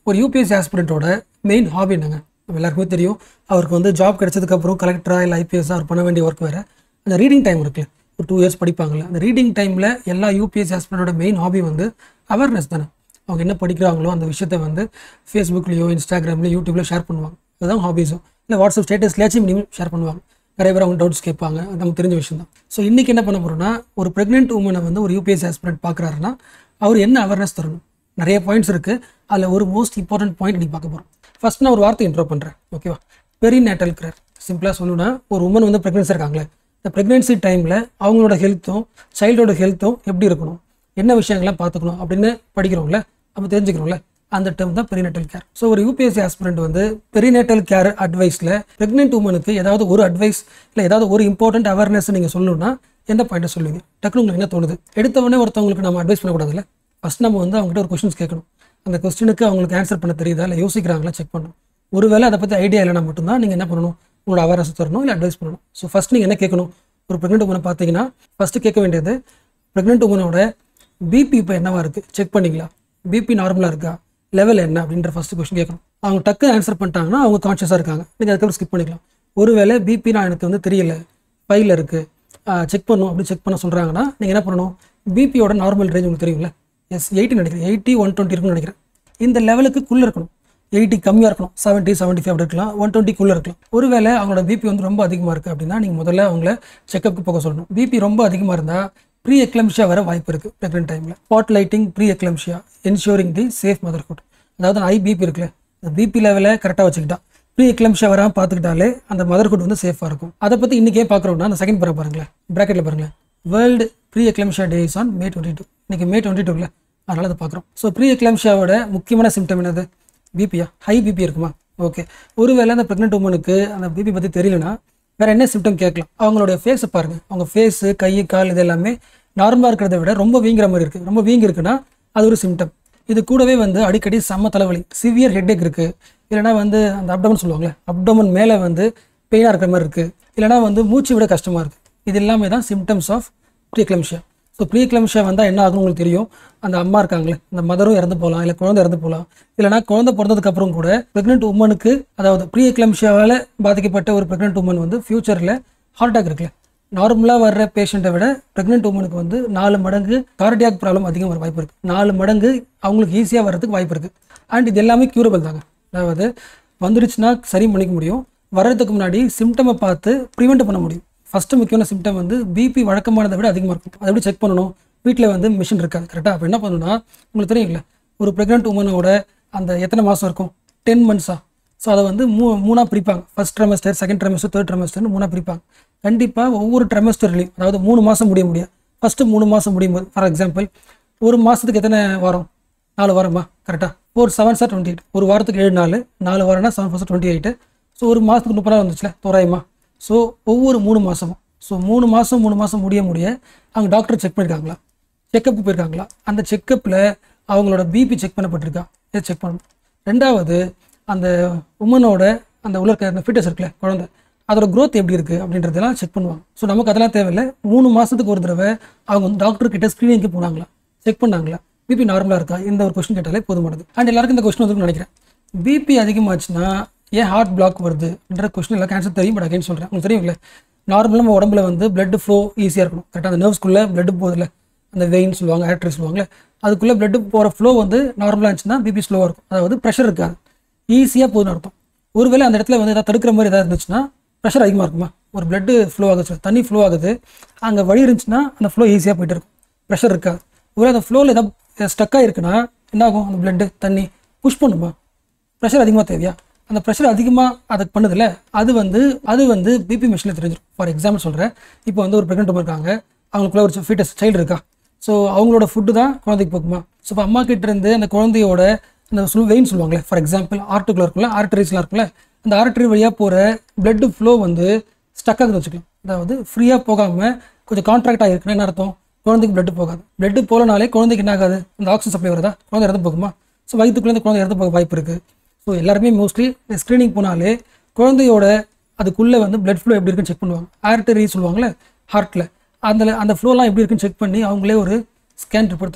ஒரு UPSC ஆஸ்பிரண்ட்டோட main hobby என்னங்க நம்ம எல்லாருக்குமே தெரியும் அவருக்கு வந்து ஜாப் கிடைச்சதுக்கப்புறம் கலெக்டரா இல்லை ஐபிஎஸ் அவர் பண்ண வேண்டிய ஒர்க் வேறு அந்த ரீடிங் டைம் இருக்குல்ல ஒரு டூ இயர்ஸ் படிப்பாங்கல்ல அந்த ரீடிங் டைமில் எல்லா யூபிஎஸ்சி ஆஸ்பிரண்டோட மெயின் ஹாபி வந்து அவேர்னஸ் தானே அவங்க என்ன படிக்கிறாங்களோ அந்த விஷயத்தை வந்து ஃபேஸ்புக்லேயோ இன்ஸ்டாகிராம்லேயோ யூடியூப்ல ஷேர் பண்ணுவாங்க அதுதான் ஹாபிஸும் இல்லை வாட்ஸ்அப் ஸ்டேட்டஸ்லேயாச்சும் மினிமம் ஷேர் பண்ணுவாங்க நிறைய பேர் அவங்க டவுட்ஸ் கேட்பாங்க அது நமக்கு தெரிஞ்ச விஷயம் தான் ஸோ இன்றைக்கி என்ன பண்ண போகிறோம்னா ஒரு ப்ரெக்னென்ட் உமனை வந்து ஒரு யூபிஎஸ்சி ஆஸ்பிரண்ட் பார்க்குறாருன்னா அவர் என்ன அவேர்னஸ் தரணும் நிறைய பாயிண்ட்ஸ் இருக்குது அதில் ஒரு மோஸ்ட் இம்பார்ட்டன்ட் பாயிண்ட் நீ பார்க்க போகிறோம் ஃபர்ஸ்ட் நான் ஒரு வார்த்தை இன்ட்ரோ பண்ணுறேன் ஓகேவா பெரி நேட்டல் கேர் சிம்பிளாக சொல்லணும்னா ஒரு உமன் வந்து ப்ரெக்னென்சி இருக்காங்களே இந்த ப்ரெக்னென்சி டைமில் அவங்களோட ஹெல்த்தும் சைல்டோட ஹெல்த்தும் எப்படி இருக்கணும் என்ன விஷயங்கள்லாம் பார்த்துக்கணும் அப்படின்னு படிக்கிறோம்ல அப்போ தெரிஞ்சுக்கிறோம்ல அந்த டேர்ம் தான் பெரிநேட்டல் கேர் ஸோ ஒரு யூபிஎஸ்சி ஆஸ்பிரண்ட் வந்து பெரிநேட்டல் கேர் அட்வைஸில் ப்ரெக்னென்ட் உமனுக்கு ஏதாவது ஒரு அட்வைஸ் இல்லை ஏதாவது ஒரு இம்பார்ட்டன்ட் அவேர்னஸ் நீங்கள் சொல்லணும்னா எந்த பாயிண்ட்டை சொல்லுவீங்க டக்குனு உங்களுக்கு என்ன தோணுது எடுத்த உடனே ஒருத்தவங்களுக்கு நம்ம அட்வைஸ் பண்ணக்கூடாதுல்ல ஃபர்ஸ்ட் நம்ம வந்து அவங்ககிட்ட ஒரு கொஸ்டின்ஸ் கேட்கணும் அந்த கொஸ்டினுக்கு அவங்களுக்கு ஆன்சர் பண்ண தெரியுதா இல்லை யோசிக்கிறாங்களா செக் பண்ணணும் ஒருவேளை அதை பற்றி ஐடியா இல்லைனா மட்டும்தான் நீங்கள் என்ன பண்ணணும் உங்களோட அவேர்னஸ் தரணும் இல்லை அட்வைஸ் பண்ணணும் ஸோ ஃபஸ்ட் நீங்கள் என்ன கேட்கணும் ஒரு ப்ரெக்னென்ட் உமனை பார்த்தீங்கன்னா ஃபஸ்ட்டு கேட்க வேண்டியது ப்ரெக்னென்ட் உமனோட பிபி இப்போ என்னவா இருக்குது செக் பண்ணிங்களா பிபி நார்மலாக இருக்கா லெவல் என்ன அப்படின்ற ஃபஸ்ட்டு கொஸ்டின் கேட்கணும் அவங்க டக்கு ஆன்சர் பண்ணிட்டாங்கன்னா அவங்க கான்ஷியஸாக இருக்காங்க நீங்கள் அதுக்கப்புறம் ஸ்கிப் பண்ணிக்கலாம் ஒருவேளை பிபி நான் எனக்கு வந்து தெரியல ஃபைலில் இருக்குது செக் பண்ணும் அப்படி செக் பண்ண சொல்கிறாங்கன்னா நீங்கள் என்ன பண்ணணும் பிபியோட நார்மல் ரேஞ்ச் உங்களுக்கு தெரியுங்களா எஸ் எயிட்டி நினைக்கிறேன் எயிட்டி ஒன் டுவெண்ட்டி இருக்குன்னு நினைக்கிறேன் இந்த லெவலுக்குள்ளே இருக்கணும் எயிட்டி கம்மியாக இருக்கணும் செவன்ட்டி செவன்ட்டி ஃபைவ் அப்படி இருக்கலாம் ஒன் டுவெண்ட்டிக்குள்ளே இருக்கலாம் ஒருவேளை அவங்களோட பிபி வந்து ரொம்ப அதிகமாக இருக்குது அப்படின்னா நீங்கள் முதல்ல அவங்கள செக்கப்புக்கு போக சொல்லணும் பிபி ரொம்ப அதிகமாக இருந்தால் ப்ரீ எக்லம்ஷியா வர வாய்ப்பு இருக்குது ப்ரெக்னென்ட் டைமில் spot lighting pre eclampsia ensuring the safe motherhood அதாவது ஹை பிபி இருக்குல்ல அந்த பிபி லெவலை கரெக்டாக வச்சுக்கிட்டா ப்ரீ எக்லம்ஷியா வராமல் பார்த்துக்கிட்டாலே அந்த மதர்ஹுட் வந்து சேஃபாக இருக்கும் அதை பற்றி இன்றைக்கே பார்க்குறோம்னா அந்த செகண்ட் படம் பாருங்களேன் ப்ராக்கெட்டில் பாருங்களேன் world pre eclampsia days on May twenty two இன்றைக்கி மே டுவெண்ட்டி டூவில் அதனால் அதை பார்க்குறோம் ஸோ ப்ரீ எக்லம்ஷியாவோட முக்கியமான சிம்டம் என்னது பிபியா ஹை பிபி இருக்குமா ஓகே ஒருவேளை அந்த ப்ரெக்னென்ட் உமனுக்கு அந்த பிபி பற்றி தெரியலனா வேற என்ன சிம்டம் கேட்கலாம் அவங்களுடைய ஃபேஸை பாருங்க அவங்க ஃபேஸு கை கால் இது எல்லாமே நார்மலாக இருக்கிறத விட ரொம்ப வீங்குற மாதிரி இருக்குது ரொம்ப வீங்கி இருக்குன்னா அது ஒரு சிம்டம் இது கூடவே வந்து அடிக்கடி செம்ம தலைவலி சிவியர் ஹெட்டேக் இருக்குது இல்லைனா வந்து அந்த அப்டமன் சொல்லுவாங்களே அப்டமன் மேலே வந்து பெயினாக இருக்கிற மாதிரி இருக்குது இல்லைனா வந்து மூச்சு விட கஷ்டமாக இருக்குது இது எல்லாமே தான் symptoms of preeclampsia so preeclampsia வந்தால் என்ன ஆகும் உங்களுக்கு தெரியும் அந்த அம்மா இருக்காங்களே அந்த மதரும் இறந்து போகலாம் இல்லை குழந்தை இறந்து போகலாம் இல்லைனா குழந்தை பிறந்ததுக்கு அப்புறம் கூட ப்ரெக்னென்ட் உமனுக்கு அதாவது ப்ரீ எக்லம்ஷியாவால் பாதிக்கப்பட்ட ஒரு ப்ரெக்னென்ட் உமன் வந்து ஃபியூச்சரில் ஹார்ட் அட்டாக் இருக்குல்ல நார்மலாக வர்ற பேஷண்ட்டை விட ப்ரெக்னென்ட் உமனுக்கு வந்து நாலு மடங்கு கார்டியாக் ப்ராப்ளம் அதிகம் வர வாய்ப்பு இருக்குது நாலு மடங்கு அவங்களுக்கு ஈஸியாக வர்றதுக்கு வாய்ப்பு இருக்குது அண்ட் இது எல்லாமே க்யூரபிள் தாங்க அதாவது வந்துருச்சுன்னா சரி பண்ணிக்க முடியும் வர்றதுக்கு முன்னாடி சிம்டமை பார்த்து ப்ரிவெண்ட் பண்ண முடியும் ஃபஸ்ட்டு முக்கியமான சிம்டம் வந்து பிபி வழக்கமானதை விட அதிகமாக இருக்கும் அதை எப்படி செக் பண்ணணும் வீட்டில் வந்து மிஷின் இருக்காது கரெக்டாக அப்போ என்ன பண்ணணும்னா உங்களுக்கு தெரியுங்களா ஒரு ப்ரெக்னென்ட் உமனோட அந்த எத்தனை மாதம் இருக்கும் டென் மந்த்ஸா ஸோ அதை வந்து மூ மூணாக பிரிப்பாங்க first trimester second trimester third ட்ரெமஸ்டர்னு மூணாக பிரிப்பாங்க கண்டிப்பாக ஒவ்வொரு ட்ரெமஸ்டர்லையும் அதாவது மூணு மாதம் முடிய முடியாது ஃபஸ்ட்டு மூணு மாதம் முடியும் போது ஃபார் எக்ஸாம்பிள் ஒரு மாதத்துக்கு எத்தனை வாரம் நாலு வாரமா கரெக்டாக four seven sir twenty eight ஒரு வாரத்துக்கு ஏழு நாலு நாலு வாரம்னா seven four twenty eight so ஒரு மாதத்துக்கு முப்பது நாள் வந்துச்சுல தோராயமா ஸோ ஒவ்வொரு மூணு மாதமும் ஸோ மூணு மாதம் மூணு மாதம் முடிய முடிய அவங்க டாக்டர் செக் பண்ணியிருக்காங்களா செக்கப் போயிருக்காங்களா அந்த செக்கப்பில் அவங்களோட பிபி செக் பண்ணப்பட்டிருக்கா இதை செக் பண்ணணும் ரெண்டாவது அந்த உமனோட அந்த உள்ள இருக்க அந்த ஃபிட்டஸ் இருக்குல்ல குழந்தை அதோட growth எப்படி இருக்குது அப்படின்றதெல்லாம் செக் பண்ணுவாங்க ஸோ நமக்கு அதெல்லாம் தேவையில்லை மூணு மாதத்துக்கு ஒரு தடவை அவங்க வந்து டாக்டர் கிட்ட ஸ்க்ரீனிங்க்கு போனாங்களா செக் பண்ணாங்களா பிபி நார்மலாக இருக்கா இந்த ஒரு கொஸ்டின் கேட்டாலே போதுமானது அண்ட் எல்லாருக்கும் இந்த கொஸ்டின் வந்து நினைக்கிறேன் பிபி அதிகமாச்சுன்னா ஏன் ஹார்ட் பிளாக் வருது அப்படின்ற கொஸ்டின் எல்லாம் கேன்சர் தெரியும் பட் அகைன் சொல்கிறேன் உங்களுக்கு தெரியுங்களே நார்மலாக நம்ம உடம்புல வந்து blood ஃப்ளோ ஈஸியாக இருக்கணும் கரெக்டாக அந்த நர்வ்ஸ்குள்ளே blood போகுதுல்ல அந்த வெயின் சொல்லுவாங்க ஆர்டரி சொல்லுவாங்கல்ல அதுக்குள்ளே blood போகிற ஃப்ளோ வந்து நார்மலாக இருந்துச்சுன்னா பிபி ஸ்லோவாக இருக்கும் அதாவது ப்ரெஷர் இருக்காது ஈஸியாக போகுதுன்னு அர்த்தம் ஒருவேளை அந்த இடத்துல வந்து ஏதாவது தடுக்கிற மாதிரி ஏதாவது இருந்துச்சுன்னா ப்ரெஷர் அதிகமாக இருக்குமா ஒரு blood ஃப்ளோ ஆகுது தண்ணி ஃப்ளோ ஆகுது அங்கே வழி இருந்துச்சுன்னா அந்த ஃப்ளோ ஈஸியாக போயிட்டு இருக்கும் ப்ரெஷர் இருக்காது ஒருவேளை அந்த ஃப்ளோவில் ஏதாவது ஸ்டக்காக இருக்குன்னா என்ன ஆகும் அந்த blood தண்ணி புஷ் பண்ணுமா ப்ரெஷர் அதிகமாக தேவையா அந்த ப்ரெஷர் அதிகமாக அதுக்கு பண்ணுதுல அது வந்து அது வந்து பிபி மிஷினில் தெரிஞ்சிடும் ஃபார் எக்ஸாம்பிள் சொல்கிறேன் இப்போ வந்து ஒரு ப்ரெக்னென்ட் இருக்காங்க அவங்களுக்குள்ள ஒரு ஃபீட்டஸ் சைல்டு இருக்கா ஸோ அவங்களோட ஃபுட்டு தான் குழந்தைக்கு போக்குமா ஸோ இப்போ அம்மா கிட்ட இருந்து அந்த குழந்தையோட அந்த சொல் வெயின் சொல்லுவாங்களே ஃபார் எக்ஸாம்பிள் ஆர்ட்டுக்குள்ள இருக்குல்ல ஆர்டரிஸ்லாம் இருக்குல்ல அந்த ஆர்டரி வழியாக போகிற blood ஃப்ளோ வந்து ஸ்டக் ஆகுதுன்னு வச்சுக்கலாம் அதாவது ஃப்ரீயாக போகாமல் கொஞ்சம் கான்ட்ராக்ட் ஆகிருக்குன்னு என்ன அர்த்தம் குழந்தைக்கு blood போகாது blood போகலனாலே குழந்தைக்கு என்ன ஆகாது அந்த ஆக்சிஜன் சப்ளை வருதா குழந்தை இறந்து போகுமா ஸோ வயிற்றுக்குள்ளே இந்த குழந்தை இறந்து போக வாய்ப்பு இருக்குது ஸோ எல்லாருமே மோஸ்ட்லி ஸ்க்ரீனிங் போனாலே குழந்தையோட அதுக்குள்ளே வந்து blood flow எப்படி இருக்குன்னு செக் பண்ணுவாங்க ஆர்டரி சொல்லுவாங்கள்ல ஹார்ட்டில் அந்த அந்த ஃப்ளோலாம் எப்படி இருக்குன்னு செக் பண்ணி அவங்களே ஒரு ஸ்கேன் ரிப்போர்ட் தருவாங்க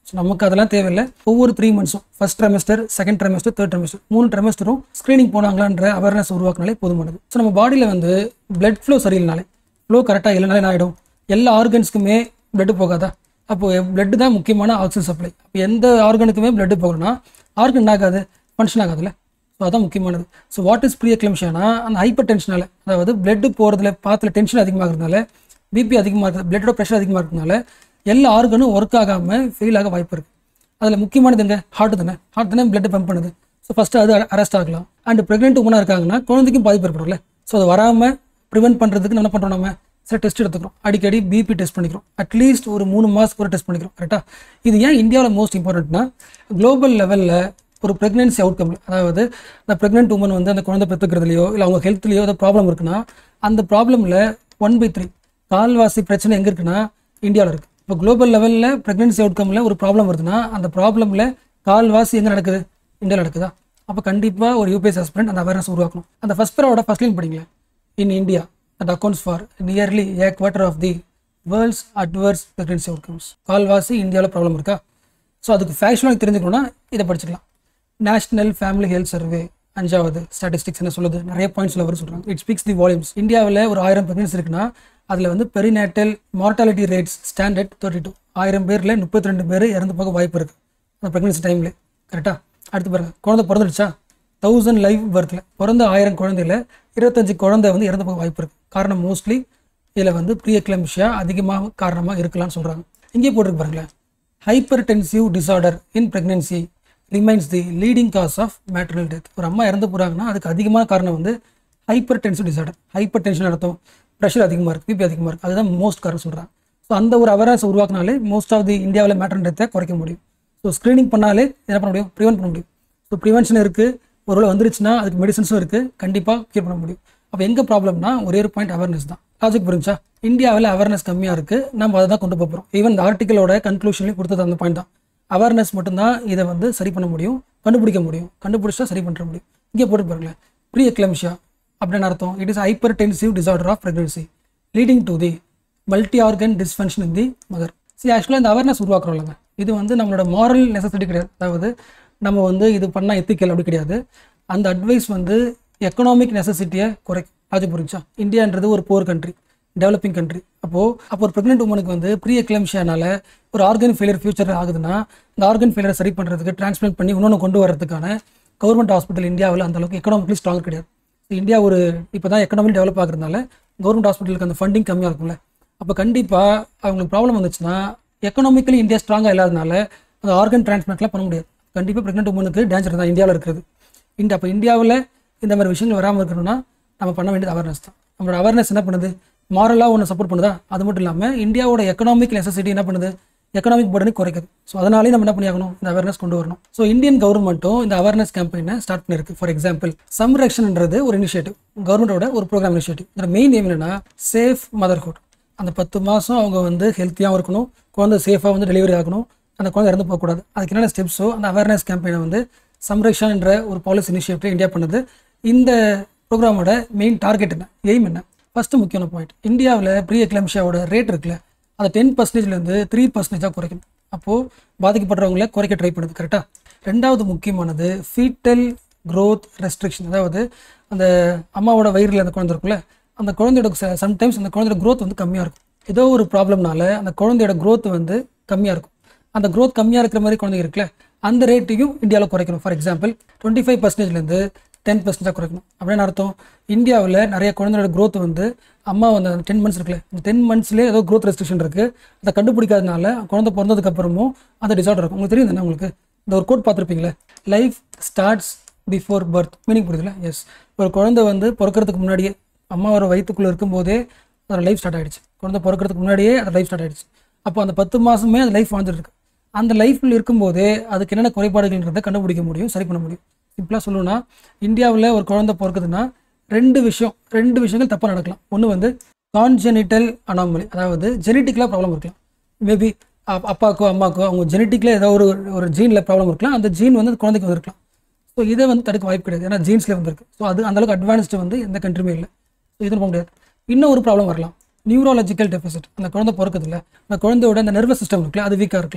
ஸோ நமக்கு அதெல்லாம் தேவையில்லை ஒவ்வொரு த்ரீ மந்த்ஸும் first trimester second trimester third trimester மூணு ட்ரெமஸ்டரும் ஸ்க்ரீனிங் போனாங்களான்ற அவேர்னஸ் உருவாக்குனாலே போதுமானது ஸோ நம்ம பாடியில் வந்து பிளட் ஃப்ளோ சரியில்லைனாலே ஃப்ளோ கரெக்டாக இல்லைனாலே என்ன ஆகிடும் எல்லா ஆர்கன்ஸ்க்குமே பிளட் போகாதா அப்போ பிளட் தான் முக்கியமான ஆக்சிஜன் சப்ளை அப்போ எந்த ஆர்கனுக்குமே பிளட் போகணும்னா ஆர்கன் என்ன ஆகாது ஃபங்க்ஷன் ஆகாதுல்ல ஸோ அதான் முக்கியமானது ஸோ வாட் இஸ் ப்ரீ எக்லம்ஷியானா அந்த ஹைப்பர் டென்ஷனால அதாவது பிளட் போகிறதுல பாத்தில் டென்ஷன் அதிகமாகிறதுனால பிபி அதிகமாக இருக்குது பிளட்டோட ப்ரெஷர் அதிகமாக இருக்கிறதுனால எல்லா ஆர்கனும் ஒர்க் ஆகாமல் ஃபெயில் ஆக வாய்ப்பு இருக்குது அதில் முக்கியமானது எங்க ஹார்ட் தானே ஹார்ட் தானே பிளட் பம்ப் பண்ணுது ஸோ ஃபஸ்ட்டு அது அரெஸ்ட் ஆகலாம் அண்ட் ப்ரெக்னென்ட் உமனாக இருக்காங்கன்னா குழந்தைக்கும் பாதிப்பு ஏற்படும்ல ஸோ அது வராமல் ப்ரிவென்ட் பண்ணுறதுக்கு என்ன பண்ணுறோம் நம்ம சில டெஸ்ட் எடுத்துக்கிறோம் அடிக்கடி பிபி டெஸ்ட் பண்ணிக்கிறோம் அட்லீஸ்ட் ஒரு மூணு மாதத்துக்கு ஒரு டெஸ்ட் பண்ணிக்கிறோம் கரெக்டாக இது ஏன் இந்தியாவில் மோஸ்ட் இம்பார்ட்டன்ட்னா குளோபல் லெவலில் ஒரு ப்ரெக்னென்சி அவுட்கம் அதாவது அந்த ப்ரெக்னென்ட் உமன் வந்து அந்த குழந்தை பெற்றுக்கிறதுலையோ இல்லை அவங்க ஹெல்த்லையோ ஏதோ ப்ராப்ளம் இருக்குன்னா அந்த ப்ராப்ளமில் ஒன் பை த்ரீ கால்வாசி பிரச்சனை எங்கே இருக்குன்னா இந்தியாவில் இருக்குது இப்போ குளோபல் லெவலில் ப்ரெக்னென்சி அவுட்கமில் ஒரு ப்ராப்ளம் வருதுன்னா அந்த ப்ராப்ளமில் கால்வாசி எங்கே நடக்குது இந்தியாவில் நடக்குதா அப்போ கண்டிப்பாக ஒரு யூபிஎஸ் ஹஸ்பண்ட் அந்த அவேர்னஸ் உருவாக்கணும் அந்த ஃபஸ்ட் பேரோட ஃபர்ஸ்ட் லைன் படிங்களேன் in India that accounts for nearly a quarter of the world's adverse pregnancy outcomes கால்வாசி இந்தியாவில் ப்ராப்ளம் இருக்கா ஸோ அதுக்கு ஃபேஷனாக தெரிஞ்சுக்கணும்னா இதை படிச்சுக்கலாம் நேஷனல் ஃபேமிலி ஹெல்த் சர்வே அஞ்சாவது ஸ்டாட்டிஸ்டிக்ஸ் என்ன சொல்லுது நிறைய பாயிண்ட்ஸ்ல வர சொல்றாங்க இட் ஸ்பீக்ஸ் தி வால்யூம்ஸ் இந்தியாவில் ஒரு ஆயிரம் ப்ரெக்னன்சி இருக்குன்னா அதில் வந்து perinatal mortality rates standard thirty two ஆயிரம் பேரில் முப்பத்தி ரெண்டு பேர் இறந்து போக வாய்ப்பு இருக்கு அந்த ப்ரெக்னன்சி டைம்ல கரெக்டாக அடுத்து பாருங்க குழந்தை பிறந்துடுச்சா தௌசண்ட் லைவ் பர்த்தில் பிறந்த ஆயிரம் குழந்தையில இருபத்தஞ்சு குழந்தை வந்து இறந்து போக வாய்ப்பு இருக்கு காரணம் மோஸ்ட்லி இதில் வந்து ப்ரீ எக்லம்ஷியா அதிகமாக காரணமாக இருக்கலாம்னு சொல்கிறாங்க இங்கே போட்டிருக்கு பாருங்களேன் hypertensive disorder in pregnancy remains the leading cause of maternal death ஒரு அம்மா இறந்து போகிறாங்கன்னா அதுக்கு அதிகமான காரணம் வந்து hypertensive disorder hypertension அர்த்தம் ப்ரெஷர் அதிகமாக இருக்குது பிபி அதிகமாக இருக்குது அதுதான் மோஸ்ட் காரணம் சொல்கிறாங்க ஸோ அந்த ஒரு அவேர்னஸ் உருவாக்குனாலே மோஸ்ட் ஆஃப் தி இந்தியாவில் மேட்டர்னல் டெத்தை குறைக்க முடியும் ஸோ ஸ்க்ரீனிங் பண்ணாலே என்ன பண்ண முடியும் ப்ரிவென்ட் பண்ண முடியும் ஸோ ப்ரிவென்ஷன் இருக்குது ஒருவேளை வந்துருச்சுன்னா அதுக்கு மெடிசன்ஸும் இருக்குது கண்டிப்பாக கியூர் பண்ண முடியும் அப்போ எங்கே ப்ராப்ளம்னா ஒரே ஒரு பாயிண்ட் அவேர்னஸ் தான் லாஜிக் புரிஞ்சா இந்தியாவில் அவேர்னஸ் கம்மியாக இருக்குது நம்ம அதை தான் கொண்டு போக போகிறோம் ஈவன் இந்த ஆர்டிக்கலோட கன்க்ளூஷன்லேயும் கொடுத்தது அந்த பாயிண்ட் தான் அவேர்னஸ் மட்டும்தான் இதை வந்து சரி பண்ண முடியும் கண்டுபிடிக்க முடியும் கண்டுபிடிச்சா சரி பண்ண முடியும் இங்கே போட்டு பாருங்களேன் ப்ரீ எக்லம்ஷியா அப்படின்னு அர்த்தம் it is hypertensive disorder of pregnancy leading to the multi organ dysfunction in the mother சரி ஆக்சுவலாக இந்த அவேர்னஸ் உருவாக்குறோம் இல்லைங்க இது வந்து நம்மளோட மாரல் நெசசிட்டி கிடையாது அதாவது நம்ம வந்து இது பண்ணால் எத்திக்கல் அப்படி கிடையாது அந்த அட்வைஸ் வந்து எக்கனாமிக் நெசசிட்டியை குறைக்கும் அது புரிஞ்சா இந்தியான்றது ஒரு போர் கண்ட்ரி டெவலப்பிங் கண்ட்ரி அப்போது அப்போ ஒரு ப்ரெக்னென்ட் உமனுக்கு வந்து ப்ரீ எக்லம்ஷியானால ஒரு ஆர்கன் ஃபெயிலியர் ஃபியூச்சர் ஆகுதுன்னா இந்த ஆர்கன் ஃபெயிலியர் சரி பண்ணுறதுக்கு டிரான்ஸ்பிளான்ட் பண்ணி இன்னொன்று கொண்டு வரதுக்கான கவர்மெண்ட் ஹாஸ்பிட்டல் இந்தியாவில் அந்த அளவுக்கு எக்கனாமிக்கலி ஸ்ட்ராங் கிடையாது இந்தியா ஒரு இப்போ தான் எக்கனாமிக் டெவலப் ஆகுறதுனால கவர்மெண்ட் ஹாஸ்பிட்டலுக்கு அந்த ஃபண்டிங் கம்மியாக இருக்கும்ல அப்போ கண்டிப்பாக அவங்களுக்கு ப்ராப்ளம் வந்துச்சுன்னா எக்கனாமிக்கலி இந்தியா ஸ்ட்ராங்காக இல்லாதனால அந்த ஆர்கன் டிரான்ஸ்பிளான்ட்லாம் பண்ண முடியாது கண்டிப்பாக ப்ரெக்னென்ட் உமனுக்கு டேஞ்சர் தான் இந்தியாவில் இருக்கிறது இந்தியா அப்போ இந்தியாவில் இந்த மாதிரி விஷயங்கள் வராமல் இருக்கணும்னா நம்ம பண்ண வேண்டியது அவேர்னஸ் தான் நம்மளோட அவேர்னஸ் என்ன பண்ணுது மாரலாக ஒன்று சப்போர்ட் பண்ணுதா அது மட்டும் இல்லாமல் இந்தியாவோட எக்கனாமிக் நெசசிட்டி என்ன பண்ணுது எக்கனாமிக் பர்டனை குறைக்குது ஸோ அதனாலே நம்ம என்ன பண்ணியாகணும் இந்த அவேர்னஸ் கொண்டு வரணும் ஸோ இந்தியன் கவர்மெண்ட்டும் இந்த அவேர்னஸ் கேம்பெயினை ஸ்டார்ட் பண்ணிருக்கு ஃபார் எக்ஸாம்பிள் சம்ரக்ஷன்ன்றது ஒரு இனிஷியேட்டிவ் கவர்மெண்டோட ஒரு ப்ரோக்ராம் இனிஷியேட்டிவ் இதோட மெயின் எய்ம் என்னன்னா சேஃப் மதர்ஹுட் அந்த பத்து மாதம் அவங்க வந்து ஹெல்த்தியாகவும் இருக்கணும் குழந்தை சேஃபாக வந்து டெலிவரி ஆகணும் அந்த குழந்தை இறந்து போகக்கூடாது அதுக்கு என்னென்ன ஸ்டெப்ஸோ அந்த அவேர்னஸ் கேம்பெயினை வந்து சம்ரக்ஷன் என்ற ஒரு பாலிசி இனிஷியேட்டிவ் இந்தியா பண்ணுது இந்த ப்ரோக்ராமோட மெயின் டார்கெட் என்ன எய்ம் என்ன ஃபர்ஸ்ட் முக்கியமான பாயிண்ட் இந்தியாவில் ப்ரீ எக்லம்ஷியாவோட ரேட் இருக்குல்ல அந்த டென் பர்சன்டேஜ்லேருந்து த்ரீ பர்சன்டேஜாக குறைக்கணும் அப்போது பாதிக்கப்படுறவங்கள குறைக்க ட்ரை பண்ணுது கரெக்டாக ரெண்டாவது முக்கியமானது ஃபீட்டல் growth ரெஸ்ட்ரிக்ஷன் அதாவது அந்த அம்மாவோட வயிறில் அந்த குழந்தை இருக்குல்ல அந்த குழந்தையோட சம்டைம்ஸ் அந்த குழந்தையோட growth வந்து கம்மியாக இருக்கும் ஏதோ ஒரு ப்ராப்ளம்னால அந்த குழந்தையோட growth வந்து கம்மியாக இருக்கும் அந்த growth கம்மியாக இருக்கிற மாதிரி குழந்தைங்க இருக்குல்ல அந்த ரேட்டையும் இந்தியாவில் குறைக்கணும் ஃபார் எக்ஸாம்பிள் டுவெண்ட்டி ஃபைவ் பர்சன்டேஜ்லேருந்து டென் பர்சன்டாக குறைக்கணும் அப்படின்னு அர்த்தம் இந்தியாவில் நிறைய குழந்தையோட growth வந்து அம்மா வந்து அந்த டென் மந்த்ஸ் இருக்குல்ல இந்த டென் மந்த்ஸ்லேயே ஏதோ growth ரெஸ்ட்ரிக்ஷன் இருக்குது அதை கண்டுபிடிக்காதனால குழந்தை பிறந்ததுக்கு அப்புறமும் அந்த டிசார்டர் இருக்கும் உங்களுக்கு தெரியும் தானே உங்களுக்கு இந்த ஒரு கோட் பார்த்துருப்பீங்களே life starts before birth meaning புரியுதுல எஸ் ஒரு குழந்தை வந்து பிறக்கிறதுக்கு முன்னாடியே அம்மாவோட வயிற்றுக்குள்ளே இருக்கும்போதே அதோட லைஃப் ஸ்டார்ட் ஆயிடுச்சு குழந்தை பிறக்கிறதுக்கு முன்னாடியே அது லைஃப் ஸ்டார்ட் ஆயிடுச்சு அப்போ அந்த பத்து மாதமே அந்த லைஃப் வாழ்ந்துட்டு இருக்கு அந்த லைஃப்பில் இருக்கும்போதே அதுக்கு என்னென்ன குறைபாடுகள்ன்றதை கண்டுபிடிக்க முடியும் சரி பண்ண முடியும் சிம்பிளாக சொல்லணும்னா இந்தியாவில் ஒரு குழந்தை பிறக்குதுன்னா ரெண்டு விஷயம் ரெண்டு விஷயங்கள் தப்பாக நடக்கலாம் ஒன்று வந்து கான்ஜெனிட்டல் அனாமலி அதாவது ஜெனட்டிக்கலாக ப்ராப்ளம் இருக்கலாம் மேபி அப்பாக்கோ அம்மாக்கோ அவங்க ஜெனட்டிக்கில் ஏதோ ஒரு ஒரு ஜீனில் ப்ராப்ளம் இருக்கலாம் அந்த ஜீன் வந்து அந்த குழந்தைக்கு வந்திருக்கலாம் ஸோ இதை வந்து தடுக்க வாய்ப்பு கிடையாது ஏன்னா ஜீன்ஸ்லேயே வந்திருக்கு ஸோ அது அந்தளவுக்கு அட்வான்ஸ்டு வந்து எந்த கண்ட்ரியுமே இல்லை ஸோ இது போக முடியாது இன்னும் ஒரு ப்ராப்ளம் வரலாம் நியூரோலஜிக்கல் டெபிசிட் அந்த குழந்தை பிறக்குது இல்லை அந்த குழந்தையோட அந்த நர்வஸ் சிஸ்டம் இருக்குல்ல அது வீக்காக இருக்கலாம்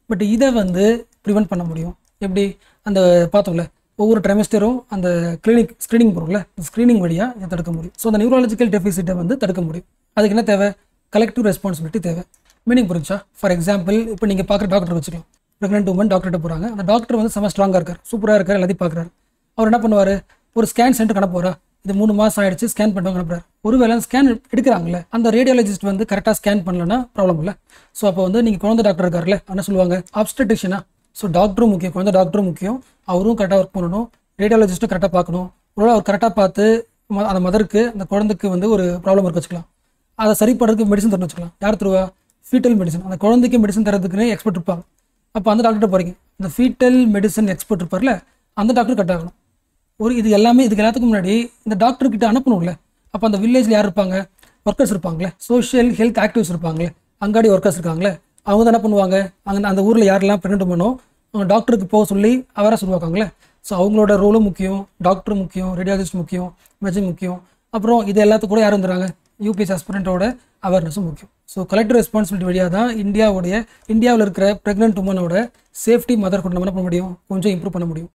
பட் இதை வந்து ப்ரிவென்ட் பண்ண முடியும் எப்படி அந்த பார்த்தோம்ல ஒவ்வொரு ட்ரெமிஸ்டரும் அந்த கிளினிக் ஸ்க்ரீனிங் போகிறோம்ல ஸ்க்ரீனிங் வழியாக இதை தடுக்க முடியும் ஸோ அந்த நியூரலாஜிக்கல் டெஃபிசிட்டை வந்து தடுக்க முடியும் அதுக்கு என்ன தேவை கலெக்டிவ் ரெஸ்பான்சிபிலிட்டி தேவை மீனிங் புரிஞ்சா ஃபார் எக்ஸாம்பிள் இப்போ நீங்கள் பார்க்குற டாக்டர் வச்சுக்கலாம் ப்ரெக்னென்ட் உமன் டாக்டர்கிட்ட போகிறாங்க அந்த டாக்டர் வந்து செம்ம ஸ்ட்ராங்காக இருக்கார் சூப்பராக இருக்கார் எல்லாத்தையும் பார்க்குறாரு அவர் என்ன பண்ணுவார் ஒரு ஸ்கேன் சென்டர் கணக்கு போகிறா இது மூணு மாதம் ஆயிடுச்சு ஸ்கேன் பண்ணுவாங்க அனுப்புறாரு ஒருவேளை ஸ்கேன் எடுக்கிறாங்கல்ல அந்த ரேடியாலஜிஸ்ட் வந்து கரெக்டாக ஸ்கேன் பண்ணலன்னா ப்ராப்ளம் இல்லை ஸோ அப்போ வந்து நீங்கள் குழந்தை டாக்டர் இருக்காருல்ல என்ன சொல்லுவாங்க ஆப்ஸ்டட்டிஷனா ஸோ டாக்டரும் முக்கியம் குழந்தை டாக்டரும் முக்கியம் அவரும் கரெக்டாக ஒர்க் பண்ணணும் ரேடியாலஜிஸ்ட்டும் கரெக்டாக பார்க்கணும் ஒருவேளை அவர் கரெக்டாக பார்த்து ம- அந்த மதருக்கு அந்த குழந்தைக்கு வந்து ஒரு ப்ராப்ளம் இருக்க வச்சுக்கலாம் அதை சரி பண்ணுறதுக்கு மெடிசன் தரணும் வச்சுக்கலாம் யார் தருவா ஃபீட்டல் மெடிசன் அந்த குழந்தைக்கு மெடிசன் தரதுக்குன்னு எக்ஸ்பர்ட் இருப்பாங்க அப்போ அந்த டாக்டர்கிட்ட போகிறீங்க இந்த ஃபீட்டல் மெடிசன் எக்ஸ்பர்ட் இருப்பார்ல அந்த டாக்டர் கட் ஆகணும் ஒரு இது எல்லாமே இதுக்கு எல்லாத்துக்கும் முன்னாடி இந்த டாக்டர் கிட்ட அனுப்பணும்ல அப்போ அந்த வில்லேஜில் யார் இருப்பாங்க ஒர்க்கர்ஸ் இருப்பாங்களே சோஷியல் ஹெல்த் ஆக்டிவ்ஸ் இருப்பாங்களே அங்காடி ஒர்க்கர்ஸ் இருக்காங்களே அவங்க தான் என்ன பண்ணுவாங்க அங்கே அந்த ஊரில் யாரெல்லாம் ப்ரெக்னென்ட் பண்ணோ அவங்க டாக்டருக்கு போக சொல்லி அவராக சொல்லுவாங்களே ஸோ அவங்களோட ரோலும் முக்கியம் டாக்டர் முக்கியம் ரேடியாலஜிஸ்ட் முக்கியம் மெஜிங் முக்கியம் அப்புறம் இது எல்லாத்துக்கும் கூட யார் வந்துடுறாங்க யூபிஎஸ் ஆஸ்பிரண்ட்டோட அவேர்னஸும் முக்கியம் ஸோ கலெக்டர் ரெஸ்பான்சிபிலிட்டி வழியாக தான் இந்தியாவுடைய இந்தியாவில் இருக்கிற ப்ரெக்னென்ட் உமனோட சேஃப்டி மதர் கூட நம்ம என்ன பண்ண முடியும் கொஞ்சம் இம்ப்ரூவ் பண்ண முடியும்